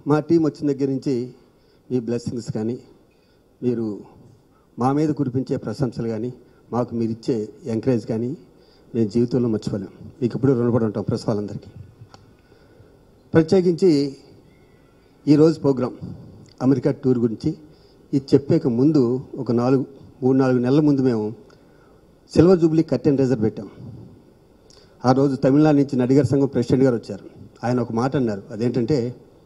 మా టీం వచ్చిన దగ్గర నుంచి మీ బ్లెస్సింగ్స్ కానీ మీరు మా మీద కురిపించే ప్రశంసలు కానీ మాకు మీరు ఇచ్చే ఎంకరేజ్ కానీ మేము జీవితంలో మర్చిపోలేం మీకు ఇప్పుడు రుణపడి ఉంటాం ప్రెస్ వాళ్ళందరికీ ప్రత్యేకించి ఈరోజు ప్రోగ్రాం అమెరికా టూర్ గురించి ఇది చెప్పేక ముందు ఒక నాలుగు మూడు నాలుగు నెలల ముందు మేము సిల్వర్ జూబ్లీ కర్టెన్ రేజర్ పెట్టాం ఆ రోజు తమిళనాడు నుంచి నడిగర్ సంఘం ప్రెసిడెంట్ గారు వచ్చారు ఆయన ఒక మాట అన్నారు అదేంటంటే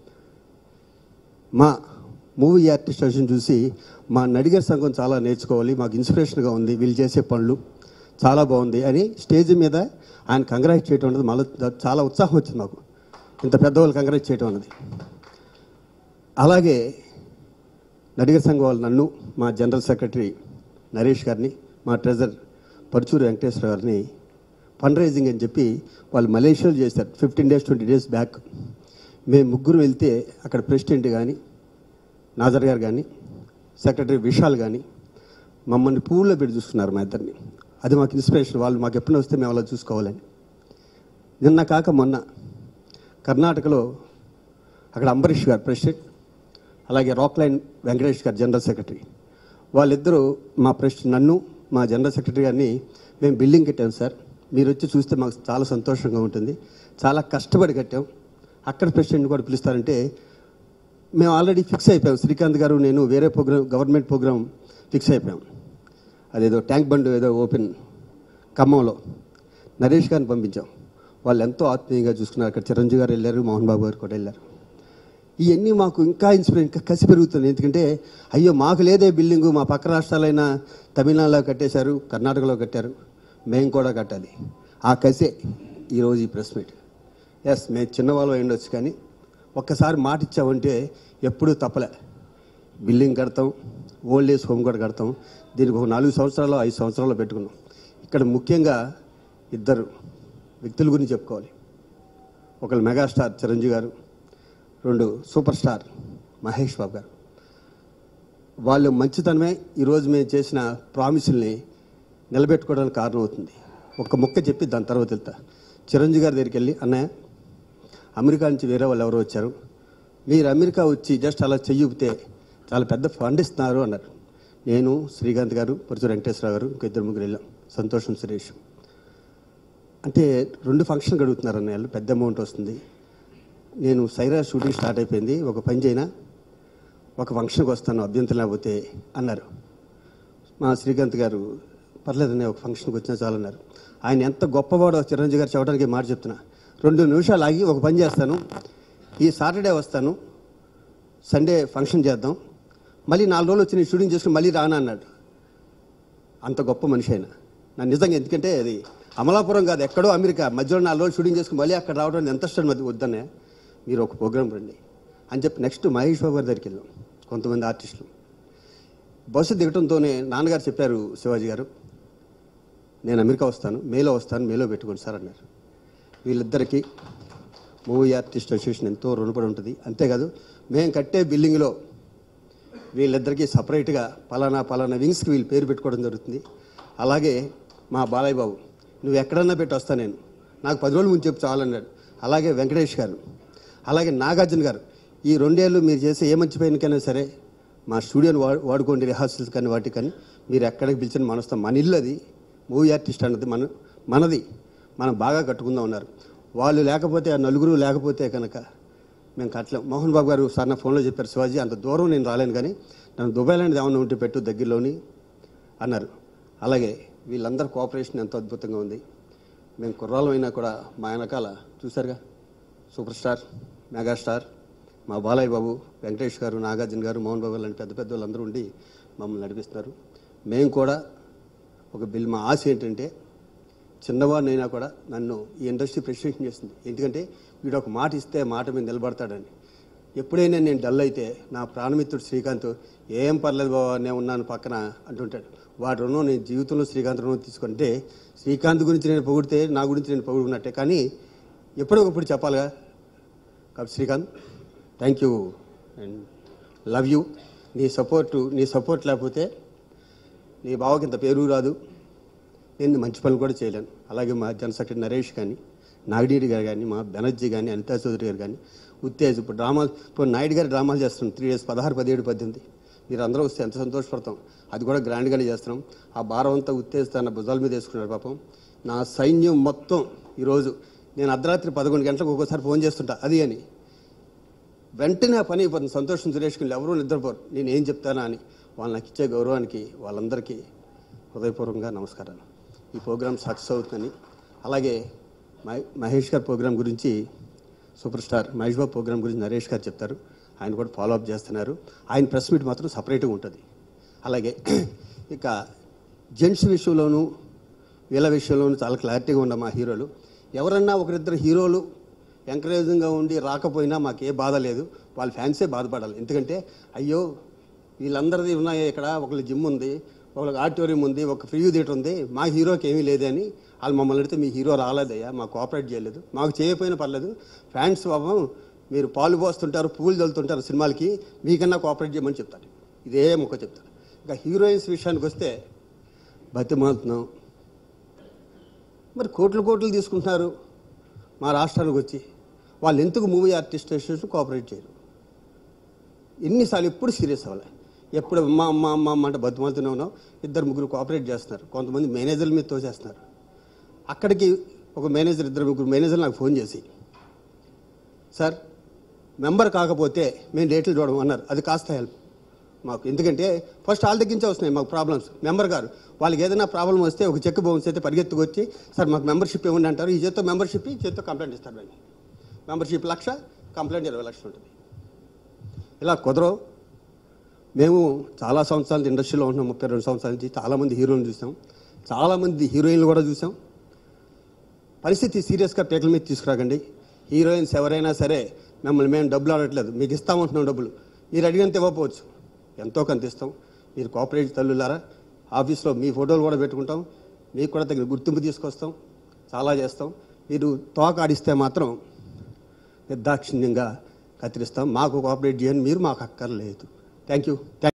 మా మూవీ ఆర్టిస్ట్ అసోసియేషన్ చూసి మా నడిగర్ సంఘం చాలా నేర్చుకోవాలి మాకు ఇన్స్పిరేషన్గా ఉంది వీళ్ళు చేసే పనులు చాలా బాగుంది అని స్టేజ్ మీద ఆయన కంగ్రాట్ చేయడం అన్నది మళ్ళీ చాలా ఉత్సాహం వచ్చింది మాకు ఇంత పెద్దవాళ్ళు కంగ్రాట్ చేయడం అన్నది అలాగే నడిగర్ సంఘం వాళ్ళు నన్ను మా జనరల్ సెక్రటరీ నరేష్ గారిని మా ట్రెజర్ పరుచూరు వెంకటేశ్వర గారిని ఫండ్ రైజింగ్ అని చెప్పి వాళ్ళు మలేషియాలో చేశారు fifteen days twenty days back మేము ముగ్గురు వెళ్తే అక్కడ ప్రెసిడెంట్ కానీ నాజర్ గారు కానీ సెక్రటరీ విశాల్ కానీ మమ్మల్ని పూల్లో పెట్టి చూసుకున్నారు మా ఇద్దరిని అది మాకు ఇన్స్పిరేషన్ వాళ్ళు మాకు ఎప్పుడు వస్తే మేము అలా చూసుకోవాలని నిన్న కాక మొన్న కర్ణాటకలో అక్కడ అంబరీష్ గారు ప్రెసిడెంట్ అలాగే రాక్ లైన్ వెంకటేష్ గారు జనరల్ సెక్రటరీ వాళ్ళిద్దరూ మా ప్రెసిడెంట్ నన్ను మా జనరల్ సెక్రటరీ గారిని మేము బిల్డింగ్ కట్టాం సార్ మీరు వచ్చి చూస్తే మాకు చాలా సంతోషంగా ఉంటుంది చాలా కష్టపడి కట్టాం అక్కడ ప్రెసిడెంట్ కూడా పిలుస్తారంటే మేము ఆల్రెడీ ఫిక్స్ అయిపోయాం శ్రీకాంత్ గారు నేను వేరే ప్రోగ్రామ్ గవర్నమెంట్ ప్రోగ్రామ్ ఫిక్స్ అయిపోయాం అదేదో ట్యాంక్ బండ్ ఏదో ఓపెన్ ఖమ్మంలో నరేష్ గారిని పంపించాం వాళ్ళు ఎంతో ఆత్మీయంగా చూసుకున్నారు అక్కడ చిరంజీవి గారు వెళ్ళారు మోహన్ బాబు గారు కూడా వెళ్ళారు ఇవన్నీ మాకు ఇంకా ఇన్స్పిరేషన్ ఇంకా కసి పెరుగుతుంది ఎందుకంటే అయ్యో మాకు లేదే బిల్డింగు మా పక్క రాష్ట్రాలైన తమిళనాడులో కట్టేశారు కర్ణాటకలో కట్టారు మేము కూడా కట్టాలి ఆ కసే ఈరోజు ఈ ప్రెస్ మీట్ ఎస్ మేము చిన్నవాళ్ళు అయి ఉండొచ్చు కానీ ఒక్కసారి మాట ఇచ్చామంటే ఎప్పుడూ తప్పలే బిల్డింగ్ కడతాం ఓల్డ్ ఏజ్ హోమ్ కూడా కడతాం దీనికి ఒక నాలుగు సంవత్సరాలు ఐదు సంవత్సరాలు పెట్టుకున్నాం ఇక్కడ ముఖ్యంగా ఇద్దరు వ్యక్తుల గురించి చెప్పుకోవాలి ఒకరు మెగాస్టార్ చిరంజీవి గారు రెండు సూపర్ స్టార్ మహేష్ బాబు గారు వాళ్ళు మంచితనమే ఈరోజు మేము చేసిన ప్రామిసుల్ని నిలబెట్టుకోవడానికి కారణం అవుతుంది ఒక్క ముక్క చెప్పి దాని తర్వాత వెళ్తా చిరంజీవి గారి దగ్గరికి వెళ్ళి అన్నయ్య అమెరికా నుంచి వేరే వాళ్ళు ఎవరో వచ్చారు మీరు అమెరికా వచ్చి జస్ట్ అలా చెయ్యితే చాలా పెద్ద ఫండ్ ఇస్తున్నారు అన్నారు నేను శ్రీకాంత్ గారు పరుచూరు వెంకటేశ్వర గారు ఇంకా ఇద్దరు ముగ్గురు వెళ్ళాం సంతోషం సురేష్ అంటే రెండు ఫంక్షన్ గడుగుతున్నారు అన్నయ్య పెద్ద అమౌంట్ వస్తుంది నేను సైరా షూటింగ్ స్టార్ట్ అయిపోయింది ఒక పని చేయనా ఒక ఫంక్షన్కి వస్తాను అభ్యంతరం లేకపోతే అన్నారు మా శ్రీకాంత్ గారు పర్లేదనే ఒక ఫంక్షన్కి వచ్చినా చాలన్నారు ఆయన ఎంత గొప్పవాడో చిరంజీవి గారు చెప్పడానికి మాట చెప్తున్నా రెండు నిమిషాలు ఆగి ఒక పని చేస్తాను ఈ సాటర్డే వస్తాను సండే ఫంక్షన్ చేద్దాం మళ్ళీ నాలుగు రోజులు వచ్చి నేను షూటింగ్ చేసుకుని మళ్ళీ రానా అన్నాడు అంత గొప్ప మనిషి ఆయన నా నిజంగా ఎందుకంటే అది అమలాపురం కాదు ఎక్కడో అమెరికా మధ్యలో నాలుగు రోజులు షూటింగ్ చేసుకుని మళ్ళీ అక్కడ రావడం ఎంత ఇష్టం మధ్య వద్దనే మీరు ఒక ప్రోగ్రామ్ రండి అని చెప్పి నెక్స్ట్ మహేష్ బాబు గారి దగ్గరికి వెళ్ళాం కొంతమంది ఆర్టిస్టులు బస్సు దిగటంతోనే నాన్నగారు చెప్పారు శివాజీ గారు నేను అమెరికా వస్తాను మేలో వస్తాను మేలో పెట్టుకోండి సార్ అన్నారు వీళ్ళిద్దరికీ మూవీ ఆర్టిస్ట్ అసోసియేషన్ ఎంతో రుణపడి ఉంటుంది అంతేకాదు మేము కట్టే బిల్డింగ్లో వీళ్ళిద్దరికీ సపరేట్గా పలానా పలానా వింగ్స్కి వీళ్ళు పేరు పెట్టుకోవడం జరుగుతుంది అలాగే మా బాలయ్య బాబు నువ్వు ఎక్కడన్నా పెట్టి వస్తా నేను నాకు పది రోజుల ముందు చెప్పు చాలన్నాడు అలాగే వెంకటేష్ గారు అలాగే నాగార్జున గారు ఈ రెండేళ్ళు మీరు చేసే ఏ మంచి పైనకైనా సరే మా స్టూడియోని వాడు వాడుకోండి రిహార్సల్స్ కానీ వాటికి కానీ మీరు ఎక్కడికి పిలిచిన మనస్తాం మన ఇల్లు అది మూవీ ఆర్టిస్ట్ అన్నది మన మనది మనం బాగా కట్టుకుందాం ఉన్నారు వాళ్ళు లేకపోతే ఆ నలుగురు లేకపోతే కనుక మేము కట్టలేం మోహన్ బాబు గారు సార్ నా ఫోన్లో చెప్పారు శివాజీ అంత దూరం నేను రాలేను కానీ నన్ను దుబాయ్ లాంటిది ఏమన్నా ఉంటే పెట్టు దగ్గరలోని అన్నారు అలాగే వీళ్ళందరి కోఆపరేషన్ ఎంతో అద్భుతంగా ఉంది మేము కుర్రాళ్ళం అయినా కూడా మా వెనకాల చూసారుగా సూపర్ స్టార్ మెగాస్టార్ మా బాలయ్య బాబు వెంకటేష్ గారు నాగార్జున గారు మోహన్ బాబు లాంటి పెద్ద పెద్ద వాళ్ళందరూ ఉండి మమ్మల్ని నడిపిస్తున్నారు మేము కూడా ఒక బిల్ మా ఆశ ఏంటంటే చిన్నవాడినైనా కూడా నన్ను ఈ ఇండస్ట్రీ ప్రెసిడెంట్ చేస్తుంది ఎందుకంటే వీడు ఒక మాట ఇస్తే మాట మీద నిలబడతాడని ఎప్పుడైనా నేను డల్ అయితే నా ప్రాణమిత్రుడు శ్రీకాంత్ ఏం పర్లేదు బాబా నేను ఉన్నాను పక్కన అంటుంటాడు వాటి రుణం నేను జీవితంలో శ్రీకాంత్ రుణం తీసుకుంటే శ్రీకాంత్ గురించి నేను పొగిడితే నా గురించి నేను పొగుడుకున్నట్టే కానీ ఎప్పుడో ఒకప్పుడు చెప్పాలిగా కాబట్టి Srikanth thank you and love you నీ సపోర్ట్ నీ సపోర్ట్ లేకపోతే నీ బావకి ఇంత పేరు రాదు నేను మంచి పనులు కూడా చేయలేను అలాగే మా జన సెక్రటరీ నరేష్ కానీ నాగిరెడ్డి గారు కానీ మా బెనర్జీ కానీ అనితా చౌదరి గారు కానీ ఉత్తేజ్ ఇప్పుడు డ్రామాలు ఇప్పుడు నాయుడు గారు డ్రామాలు చేస్తున్నాం త్రీ డేస్ పదహారు పదిహేడు పద్దెనిమిది మీరు అందరూ వస్తే ఎంత సంతోషపడతాం అది కూడా గ్రాండ్గానే చేస్తున్నాం ఆ భారం అంతా ఉత్తేజ్ తన భుజాల మీద వేసుకున్నాడు పాపం నా సైన్యం మొత్తం ఈరోజు నేను అర్ధరాత్రి పదకొండు గంటలకు ఒక్కోసారి ఫోన్ చేస్తుంటా అది అని వెంటనే ఆ పని అయిపోతుంది సంతోషం సురేష్కి ఎవరూ నిద్రపోరు నేను ఏం చెప్తానా అని వాళ్ళు నాకు ఇచ్చే గౌరవానికి వాళ్ళందరికీ హృదయపూర్వకంగా నమస్కారాలు ఈ ప్రోగ్రాం సక్సెస్ అవుతుందని అలాగే మహే- మహేష్ గారి ప్రోగ్రాం గురించి super star Mahesh Babu program గురించి నరేష్ గారు చెప్తారు ఆయన కూడా ఫాలో అప్ చేస్తున్నారు ఆయన ప్రెస్ మీట్ మాత్రం సపరేట్గా ఉంటుంది అలాగే ఇక జెంట్స్ విషయంలోనూ వీళ్ళ విషయంలోనూ చాలా క్లారిటీగా ఉన్న మా హీరోలు ఎవరన్నా ఒకరిద్దరు హీరోలు ఎంకరేజింగ్గా ఉండి రాకపోయినా మాకు ఏ బాధ లేదు వాళ్ళ ఫ్యాన్సే బాధపడాలి ఎందుకంటే అయ్యో వీళ్ళందరిది ఉన్నాయి ఇక్కడ ఒకళ్ళు జిమ్ ఉంది ఒకళ్ళకి ఆడిటోరియం ఉంది ఒక ఫ్రీ థియేటర్ ఉంది మా హీరోకి ఏమీ లేదని వాళ్ళు మమ్మల్ని అడిగితే మీ హీరో రాలేదయ్యా మాకు కోఆపరేట్ చేయలేదు మాకు చేయకపోయినా పర్లేదు ఫ్యాన్స్ పాపం మీరు పాలు పోస్తుంటారు పూలు చల్లుతుంటారు సినిమాలకి మీకన్నా కోఆపరేట్ చేయమని చెప్తాను ఇదే మొక్క చెప్తాను ఇంకా హీరోయిన్స్ విషయానికి వస్తే బతిమాలుతున్నాం మరి కోట్లు కోట్లు తీసుకుంటున్నారు మా రాష్ట్రానికి వచ్చి వాళ్ళు ఎందుకు మూవీ ఆర్టిస్ట్ అసోసియేషన్ కోఆపరేట్ చేయరు ఎన్నిసార్లు ఎప్పుడు సీరియస్ అవ్వాలి ఎప్పుడు అమ్మ అమ్మ అమ్మ అమ్మ అంటే బతుమాలుతూనే ఉన్నాం ఇద్దరు ముగ్గురు కోఆపరేట్ చేస్తున్నారు కొంతమంది మేనేజర్ల మీద తోసేస్తున్నారు అక్కడికి ఒక మేనేజర్ ఇద్దరు ముగ్గురు మేనేజర్లు నాకు ఫోన్ చేసి సార్ మెంబర్ కాకపోతే మేము డేట్లు చూడడం అన్నారు అది కాస్త హెల్ప్ మాకు ఎందుకంటే ఫస్ట్ వాళ్ళ దగ్గర నుంచే వస్తున్నాయి మాకు ప్రాబ్లమ్స్ మెంబర్ గారు వాళ్ళకి ఏదైనా ప్రాబ్లం వస్తే ఒక చెక్ బౌన్స్ అయితే పరిగెత్తుకు వచ్చి సార్ మాకు మెంబర్షిప్ ఇవ్వండి అంటారు ఈ చేత్తో మెంబర్షిప్ ఈ చేత్తో కంప్లైంట్ ఇస్తారు దాన్ని మెంబర్షిప్ లక్ష కంప్లైంట్ ఇరవై లక్షలు ఉంటుంది ఇలా కుదరవు మేము చాలా సంవత్సరాల నుంచి ఇండస్ట్రీలో ఉంటున్నాం ముప్పై రెండు సంవత్సరాల నుంచి చాలామంది హీరోలు చూసాం చాలామంది హీరోయిన్లు కూడా చూసాం పరిస్థితి సీరియస్గా పేకల మీద తీసుకురాకండి హీరోయిన్స్ ఎవరైనా సరే మిమ్మల్ని మేము డబ్బులు ఆడట్లేదు మీకు ఇస్తామంటున్నాం డబ్బులు మీరు అడిగినంత ఇవ్వకపోవచ్చు ఎంతో కొంత ఇస్తాం మీరు కోఆపరేటివ్ తల్లులారా ఆఫీస్లో మీ ఫోటోలు కూడా పెట్టుకుంటాం మీకు కూడా తగిన గుర్తింపు తీసుకొస్తాం చాలా చేస్తాం మీరు తోక ఆడిస్తే మాత్రం నిర్దాక్షిణ్యంగా కత్తిరిస్తాం మాకు కోఆపరేట్ చేయండి మీరు మాకు అక్కర్లేదు థ్యాంక్ యూ